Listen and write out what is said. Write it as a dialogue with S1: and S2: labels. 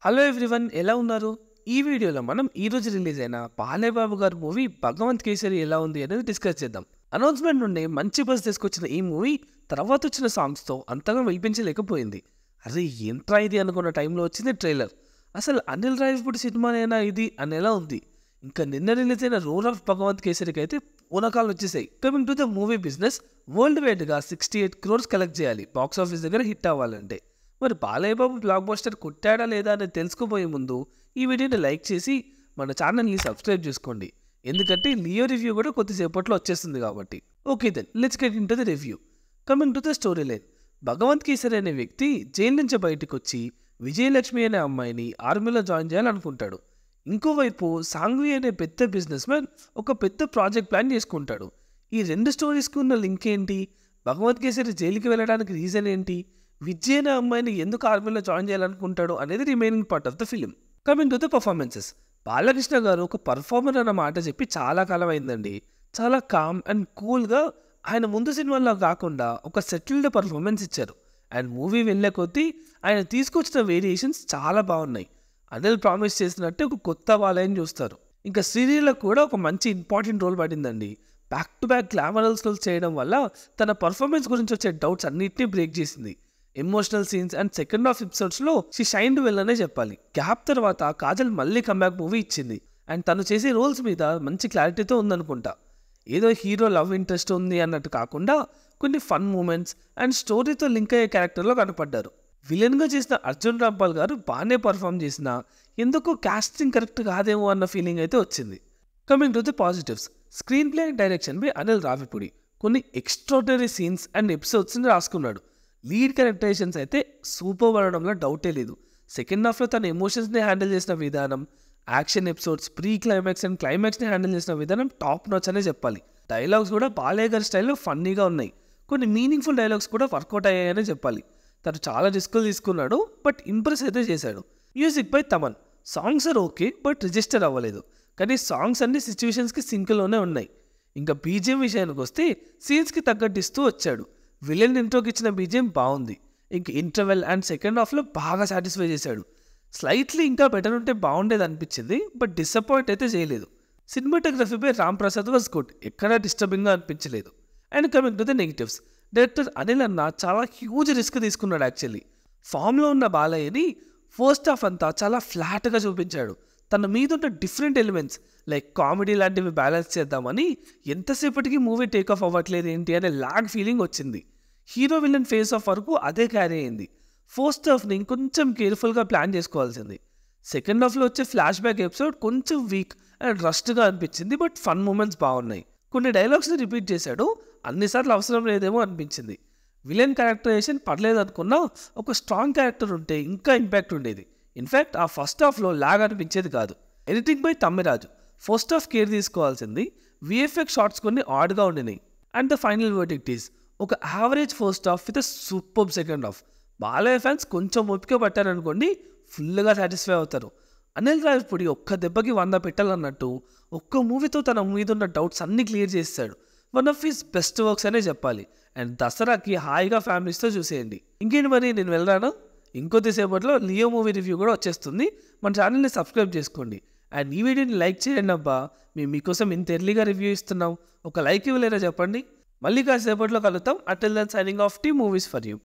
S1: hello everyone ఎలా ఉన్నారు ఈ వీడియోలో మనం ఈ రోజు రిలీజ్ అయిన బాలేబాబు గారి మూవీ భగవంత్ కేసరి ఎలా ఉంది అనేది డిస్కస్ చేద్దాం అనౌన్స్మెంట్ నుండి మంచి బస్ తీసుకొచ్చిన ఈ మూవీ తర్వాత వచ్చిన సాంగ్స్తో అంతగా వినిపించలేకపోయింది అరే ఏంట్రా ఇది అనుకున్న టైంలో వచ్చింది ట్రైలర్ అసలు అనిల్ రావిపూడి సినిమానేనా ఇది అనేలా ఉంది ఇంకా నిన్న రిలీజ్ అయిన రోల్ ఆఫ్ భగవంత్ కేసరికి అయితే పూనకాలు వచ్చేసాయి coming to the movie business world వైడ్గా సిక్స్టీ ఎయిట్ క్రోర్స్ కలెక్ట్ చేయాలి బాక్స్ ఆఫీస్ దగ్గర హిట్ అవ్వాలంటే మరి బాలయ్య బాబు బ్లాక్ బస్టర్ కొట్టాడా లేదా అని తెలుసుకోబోయే ముందు ఈ వీడియోని లైక్ చేసి మన ఛానల్ని సబ్స్క్రైబ్ చేసుకోండి ఎందుకంటే లియో రివ్యూ కూడా కొద్దిసేపట్లో వచ్చేస్తుంది కాబట్టి okay then let's get into the review coming to the story line Bhagavanth Kesari అనే వ్యక్తి జైలు నుంచి బయటకు వచ్చి విజయలక్ష్మి అనే అమ్మాయిని ఆర్మీలో జాయిన్ చేయాలనుకుంటాడు ఇంకోవైపు సాంఘ్వి అనే పెద్ద బిజినెస్ మ్యాన్ ఒక పెద్ద ప్రాజెక్ట్ ప్లాన్ చేసుకుంటాడు ఈ రెండు స్టోరీస్కి ఉన్న లింక్ ఏంటి భగవత్ కేసరి జైలుకి వెళ్ళడానికి రీజన్ ఏంటి విజయ్ అనే అమ్మాయిని ఎందుకు ఆర్మీలో జాయిన్ చేయాలనుకుంటాడు అనేది remaining part of the film coming to the performances Balakrishna garu ఒక పర్ఫార్మర్ అన్న మాట చెప్పి చాలా కాలం అయిందండి చాలా కామ్ అండ్ కూల్గా ఆయన ముందు సినిమాల్లో కాకుండా ఒక సెటిల్డ్ పర్ఫార్మెన్స్ ఇచ్చారు అండ్ మూవీ వెళ్ళే కొద్దీ ఆయన తీసుకొచ్చిన వేరియేషన్స్ చాలా బాగున్నాయి అనిల్ ప్రామిస్ చేసినట్టే ఒక కొత్త బాలయ్యని చూస్తారు ఇంకా సీరియల్లో కూడా ఒక మంచి ఇంపార్టెంట్ రోల్ పడిందండి back to back glamorous roles చేయడం వల్ల తన పర్ఫార్మెన్స్ గురించి వచ్చే డౌట్స్ అన్నిటినీ బ్రేక్ చేసింది emotional scenes and second half ఎపిసోడ్స్లో షీ షైన్ వెల్ అనే చెప్పాలి గ్యాప్ తర్వాత కాజల్ మళ్ళీ కమ్బ్యాక్ మూవీ ఇచ్చింది అండ్ తను చేసే రోల్స్ మీద మంచి క్లారిటీతో ఉందనుకుంటా ఏదో హీరో లవ్ ఇంట్రెస్ట్ ఉంది అన్నట్టు కాకుండా కొన్ని ఫన్ మూమెంట్స్ అండ్ స్టోరీతో లింక్ అయ్యే క్యారెక్టర్లో కనపడ్డారు విలన్గా చేసిన అర్జున్ రాంపాల్ గారు బాగానే పర్ఫామ్ చేసిన ఎందుకో కాస్టింగ్ కరెక్ట్ కాదేమో అన్న ఫీలింగ్ అయితే వచ్చింది coming to the positives screenplay and direction by Anil Ravipudi కొన్ని ఎక్స్ట్రాడనరీ సీన్స్ అండ్ ఎపిసోడ్స్ని రాసుకున్నాడు లీడ్ క్యారెక్టరైజేషన్స్ అయితే సూపర్ అనడంలో డౌటే లేదు సెకండ్ హాఫ్లో తన ఎమోషన్స్ని హ్యాండిల్ చేసిన విధానం action episodes pre climax and క్లైమాక్స్ని హ్యాండిల్ చేసిన విధానం టాప్ నోచ్ అనే చెప్పాలి డైలాగ్స్ కూడా బాలయ్య గారి స్టైల్లో ఫన్నీగా ఉన్నాయి కొన్ని మీనింగ్ఫుల్ డైలాగ్స్ కూడా వర్కౌట్ అయ్యాయనే చెప్పాలి తను చాలా రిస్కులు తీసుకున్నాడు బట్ ఇంప్రెస్ అయితే చేశాడు music by Thaman songs are okay but register అవ్వలేదు కానీ సాంగ్స్ అన్ని సిచ్యువేషన్స్కి సింక్లోనే ఉన్నాయి ఇంకా బీజిఎం విషయానికి వస్తే సీన్స్కి తగ్గట్టు ఇస్తూ వచ్చాడు విలన్ ఇంట్రోకి ఇచ్చిన బీజిఎం బాగుంది ఇంక ఇంటర్వెల్ అండ్ సెకండ్ హాఫ్లో బాగా సాటిస్ఫై చేశాడు స్లైట్లీ ఇంకా బెటర్ ఉంటే బాగుండేది అనిపించింది బట్ డిసప్పాయింట్ అయితే చేయలేదు సినిమాటోగ్రఫీపై రామ్ ప్రసాద్ వాజ్ గుడ్ ఎక్కడా డిస్టర్బింగ్గా అనిపించలేదు and coming to the negatives director Anil అన్న చాలా హ్యూజ్ రిస్క్ తీసుకున్నాడు యాక్చువల్లీ ఫామ్లో ఉన్న బాలయ్యని ఫస్ట్ హాఫ్ అంతా చాలా ఫ్లాట్గా చూపించాడు తన మీద ఉన్న డిఫరెంట్ ఎలిమెంట్స్ లైక్ కామెడీ లాంటివి బ్యాలెన్స్ చేద్దామని ఎంతసేపటికి మూవీ టేక్ ఆఫ్ అవ్వట్లేదు ఏంటి అనే లాగ్ ఫీలింగ్ వచ్చింది హీరో విలన్ ఫేస్ ఆఫ్ వరకు అదే క్యారీ అయింది ఫస్ట్ హాఫ్ని ఇంకొంచెం కేర్ఫుల్గా ప్లాన్ చేసుకోవాల్సింది సెకండ్ హాఫ్లో వచ్చే ఫ్లాష్ బ్యాక్ ఎపిసోడ్ కొంచెం వీక్ అండ్ రష్ట్గా అనిపించింది బట్ ఫన్ మూమెంట్స్ బాగున్నాయి కొన్ని డైలాగ్స్ని రిపీట్ చేశాడు అన్నిసార్లు అవసరం లేదేమో అనిపించింది విలన్ క్యారెక్టరైజేషన్ పర్లేదు అనుకున్నా ఒక స్ట్రాంగ్ క్యారెక్టర్ ఉంటే ఇంకా ఇంపాక్ట్ ఉండేది ఇన్ఫ్యాక్ట్ ఆ ఫస్ట్ హాఫ్లో లాగ్ అనిపించేది కాదు editing by Thammiraju first half care తీసుకోవాల్సింది విఎఫ్ఎక్స్ షార్ట్స్ కొన్ని ఆడ్గా ఉండినాయి and the final verdict is ఒక average first half with super second half Balayya fans కొంచెం ఓపిక పట్టారనుకోండి ఫుల్గా సాటిస్ఫై అవుతారు అనిల్ రావిపూడి ఒక్క దెబ్బకి వంద పెట్టాలన్నట్టు ఒక్క మూవీతో తన మీద ఉన్న డౌట్స్ అన్ని క్లియర్ చేస్తాడు one of his best works అనే చెప్పాలి అండ్ దసరాకి హాయిగా ఫ్యామిలీస్తో చూసేయండి ఇంకేంటి మరి నేను వెళ్ళరాను ఇంకొద్దిసేపట్లో లియో మూవీ రివ్యూ కూడా వచ్చేస్తుంది మన ఛానల్ని సబ్స్క్రైబ్ చేసుకోండి అండ్ ఈ వీడియోని లైక్ చేయండి అబ్బా మేము మీకోసం ఇంత ఎర్లీగా రివ్యూ ఇస్తున్నాం ఒక లైక్ ఇవ్వలేరా చెప్పండి మళ్ళీ కాసేపట్లో కలుద్దాం until then signing off T movies for you